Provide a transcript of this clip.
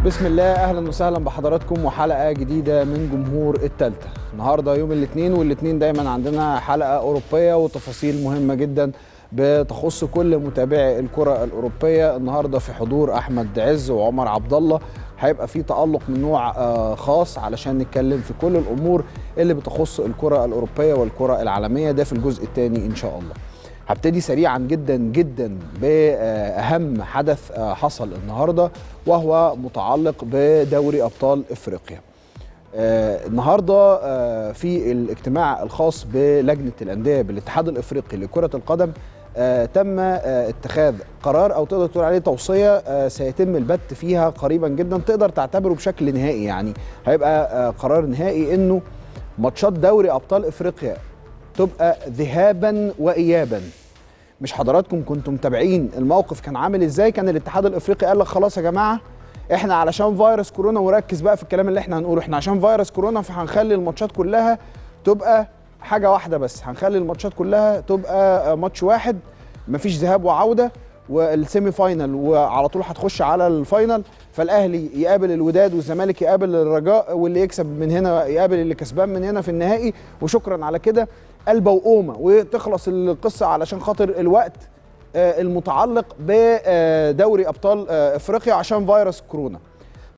بسم الله اهلا وسهلا بحضراتكم وحلقه جديده من جمهور التالتة النهارده يوم الاثنين والاثنين دايما عندنا حلقه اوروبيه وتفاصيل مهمه جدا بتخص كل متابعي الكره الاوروبيه النهارده في حضور احمد عز وعمر عبد الله هيبقى في تالق من نوع آه، خاص علشان نتكلم في كل الامور اللي بتخص الكره الاوروبيه والكره العالميه ده في الجزء الثاني ان شاء الله هبتدي سريعا جدا جدا باهم حدث آه، حصل النهارده وهو متعلق بدوري ابطال افريقيا. آه، النهارده آه، في الاجتماع الخاص بلجنه الانديه بالاتحاد الافريقي لكره القدم آه، تم آه، اتخاذ قرار او تقدر تقول عليه توصيه آه، سيتم البت فيها قريبا جدا تقدر تعتبره بشكل نهائي يعني هيبقى آه، قرار نهائي انه ماتشات دوري ابطال افريقيا تبقى ذهابا وايابا مش حضراتكم كنتم متابعين الموقف كان عامل ازاي كان الاتحاد الافريقي قال لك خلاص يا جماعه احنا علشان فيروس كورونا وركز بقى في الكلام اللي احنا هنقوله احنا عشان فيروس كورونا فهنخلي الماتشات كلها تبقى حاجه واحده بس هنخلي الماتشات كلها تبقى آه، ماتش واحد مفيش ذهاب وعوده والسيمي فاينل وعلى طول هتخش على الفاينل فالاهلي يقابل الوداد والزمالك يقابل الرجاء واللي يكسب من هنا يقابل اللي كسبان من هنا في النهائي وشكرا على كده قلبه وقومه وتخلص القصه علشان خاطر الوقت آه، المتعلق بدوري ابطال آه، افريقيا عشان فيروس كورونا